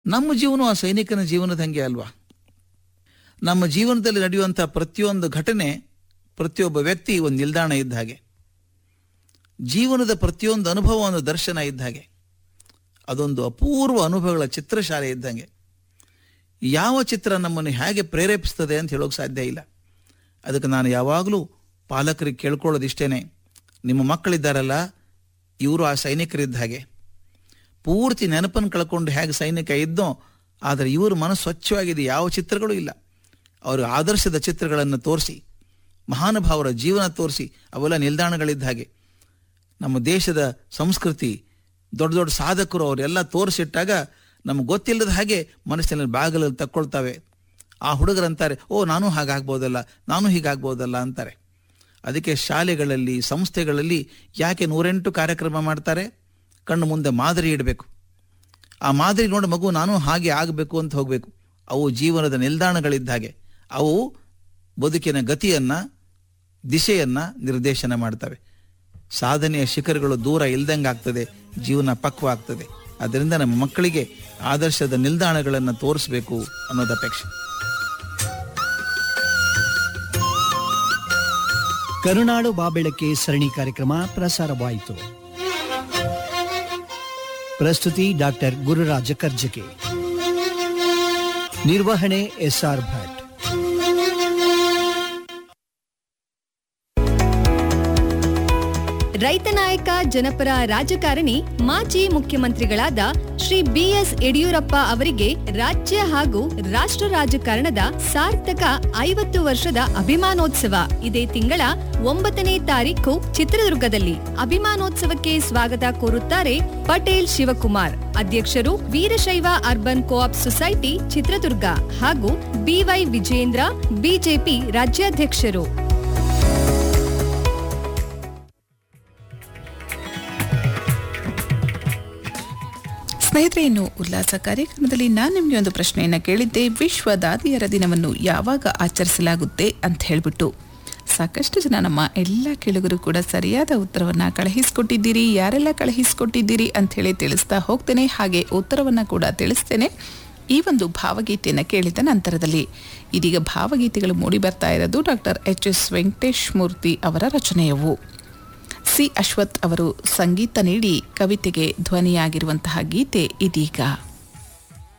ನಮ್ಮ ಜೀವನ ಆ ಸೈನಿಕನ ಜೀವನದ ಹಂಗೆ ಅಲ್ವಾ ನಮ್ಮ ಜೀವನದಲ್ಲಿ ನಡೆಯುವಂಥ ಪ್ರತಿಯೊಂದು ಘಟನೆ ಪ್ರತಿಯೊಬ್ಬ ವ್ಯಕ್ತಿ ಒಂದು ನಿಲ್ದಾಣ ಇದ್ದ ಹಾಗೆ ಜೀವನದ ಪ್ರತಿಯೊಂದು ಅನುಭವ ಒಂದು ದರ್ಶನ ಇದ್ದ ಹಾಗೆ ಅದೊಂದು ಅಪೂರ್ವ ಅನುಭವಗಳ ಚಿತ್ರಶಾಲೆ ಇದ್ದಂಗೆ ಯಾವ ಚಿತ್ರ ನಮ್ಮನ್ನು ಹೇಗೆ ಪ್ರೇರೇಪಿಸ್ತದೆ ಅಂತ ಹೇಳೋಕೆ ಸಾಧ್ಯ ಇಲ್ಲ ಅದಕ್ಕೆ ನಾನು ಯಾವಾಗಲೂ ಪಾಲಕರಿಗೆ ಕೇಳ್ಕೊಳ್ಳೋದಿಷ್ಟೇನೆ ನಿಮ್ಮ ಮಕ್ಕಳಿದ್ದಾರಲ್ಲ ಇವರು ಆ ಸೈನಿಕರಿದ್ದ ಹಾಗೆ ಪೂರ್ತಿ ನೆನಪನ್ನು ಕಳ್ಕೊಂಡು ಹೇಗೆ ಸೈನಿಕ ಇದ್ದೋ ಆದರೆ ಇವರು ಮನಸ್ಸು ಸ್ವಚ್ಛವಾಗಿದೆ ಯಾವ ಚಿತ್ರಗಳು ಇಲ್ಲ ಅವರು ಆದರ್ಶದ ಚಿತ್ರಗಳನ್ನು ತೋರಿಸಿ ಮಹಾನುಭಾವರ ಜೀವನ ತೋರಿಸಿ ಅವೆಲ್ಲ ನಿಲ್ದಾಣಗಳಿದ್ದ ಹಾಗೆ ನಮ್ಮ ದೇಶದ ಸಂಸ್ಕೃತಿ ದೊಡ್ಡ ದೊಡ್ಡ ಸಾಧಕರು ಅವರೆಲ್ಲ ತೋರಿಸಿಟ್ಟಾಗ ನಮ್ಗೆ ಗೊತ್ತಿಲ್ಲದ ಹಾಗೆ ಮನಸ್ಸಿನಲ್ಲಿ ಬಾಗಿಲಲ್ಲಿ ತಕ್ಕೊಳ್ತವೆ ಆ ಹುಡುಗರಂತಾರೆ ಓ ನಾನು ಹಾಗಾಗ್ಬೋದಲ್ಲ ನಾನು ಹೀಗಾಗ್ಬೋದಲ್ಲ ಅಂತಾರೆ ಅದಕ್ಕೆ ಶಾಲೆಗಳಲ್ಲಿ ಸಂಸ್ಥೆಗಳಲ್ಲಿ ಯಾಕೆ ನೂರೆಂಟು ಕಾರ್ಯಕ್ರಮ ಮಾಡ್ತಾರೆ ಕಣ್ಣು ಮುಂದೆ ಮಾದರಿ ಇಡಬೇಕು ಆ ಮಾದರಿ ನೋಡಿ ಮಗು ನಾನು ಹಾಗೆ ಆಗಬೇಕು ಅಂತ ಹೋಗಬೇಕು ಅವು ಜೀವನದ ನಿಲ್ದಾಣಗಳಿದ್ದ ಹಾಗೆ ಅವು ಬದುಕಿನ ಗತಿಯನ್ನ ದಿಶೆಯನ್ನ ನಿರ್ದೇಶನ ಮಾಡ್ತವೆ ಸಾಧನೆಯ ಶಿಖರಗಳು ದೂರ ಇಲ್ದಂಗೆ ಆಗ್ತದೆ ಜೀವನ ಪಕ್ವ ಆಗ್ತದೆ ಅದರಿಂದ ನಮ್ಮ ಮಕ್ಕಳಿಗೆ ಆದರ್ಶದ ನಿಲ್ದಾಣಗಳನ್ನು ತೋರಿಸಬೇಕು ಅನ್ನೋದು ಅಪೇಕ್ಷೆ ಕರುನಾಡು ಬಾಬೆಳಕೆ ಸರಣಿ ಕಾರ್ಯಕ್ರಮ ಪ್ರಸಾರವಾಯಿತು ಪ್ರಸ್ತುತಿ ಡಾಕ್ಟರ್ ಗುರುರಾಜ ಕರ್ಜಕೆ ನಿರ್ವಹಣೆ ಎಸ್ಆರ್ ಭಟ್ ರೈತ ನಾಯಕ ಜನಪರ ರಾಜಕಾರಣಿ ಮಾಜಿ ಮುಖ್ಯಮಂತ್ರಿಗಳಾದ ಶ್ರೀ ಬಿಎಸ್ ಯಡಿಯೂರಪ್ಪ ಅವರಿಗೆ ರಾಜ್ಯ ಹಾಗೂ ರಾಷ್ಟ್ರ ರಾಜಕಾರಣದ ಸಾರ್ಥಕ ಐವತ್ತು ವರ್ಷದ ಅಭಿಮಾನೋತ್ಸವ ಇದೇ ತಿಂಗಳ ಒಂಬತ್ತನೇ ತಾರೀಖು ಚಿತ್ರದುರ್ಗದಲ್ಲಿ ಅಭಿಮಾನೋತ್ಸವಕ್ಕೆ ಸ್ವಾಗತ ಕೋರುತ್ತಾರೆ ಪಟೇಲ್ ಶಿವಕುಮಾರ್ ಅಧ್ಯಕ್ಷರು Veerashaiva urban co-op society Chitradurga ಹಾಗೂ ಬಿವೈ ವಿಜೇಂದ್ರ ಬಿಜೆಪಿ ರಾಜ್ಯಾಧ್ಯಕ್ಷರು ಸ್ನೇಹಿತರೆ ಇನ್ನು ಉಲ್ಲಾಸ ಕಾರ್ಯಕ್ರಮದಲ್ಲಿ ನಾನು ನಿಮಗೆ ಒಂದು ಪ್ರಶ್ನೆಯನ್ನು ಕೇಳಿದ್ದೆ ವಿಶ್ವ ದಾದಿಯರ ದಿನವನ್ನು ಯಾವಾಗ ಆಚರಿಸಲಾಗುತ್ತೆ ಅಂತ ಹೇಳಿಬಿಟ್ಟು ಸಾಕಷ್ಟು ಜನ ನಮ್ಮ ಎಲ್ಲ ಕೇಳುಗರು ಕೂಡ ಸರಿಯಾದ ಉತ್ತರವನ್ನು ಕಳುಹಿಸಿಕೊಟ್ಟಿದ್ದೀರಿ ಯಾರೆಲ್ಲ ಕಳುಹಿಸಿಕೊಟ್ಟಿದ್ದೀರಿ ಅಂತ ಹೇಳಿ ತಿಳಿಸ್ತಾ ಹೋಗ್ತೇನೆ ಹಾಗೆ ಉತ್ತರವನ್ನು ಕೂಡ ತಿಳಿಸ್ತೇನೆ ಈ ಒಂದು ಭಾವಗೀತೆಯನ್ನು ಕೇಳಿದ ನಂತರದಲ್ಲಿ ಇದೀಗ ಭಾವಗೀತೆಗಳು ಮೂಡಿ ಬರ್ತಾ ಇರೋದು doctor H S Venkatesh Murthy ಅವರ ರಚನೆಯವು ಸಿ ಅಶ್ವಥ್ ಅವರು ಸಂಗೀತ ನೀಡಿ ಕವಿತೆಗೆ ಧ್ವನಿಯಾಗಿರುವಂತಹ ಗೀತೆ ಇದೀಗ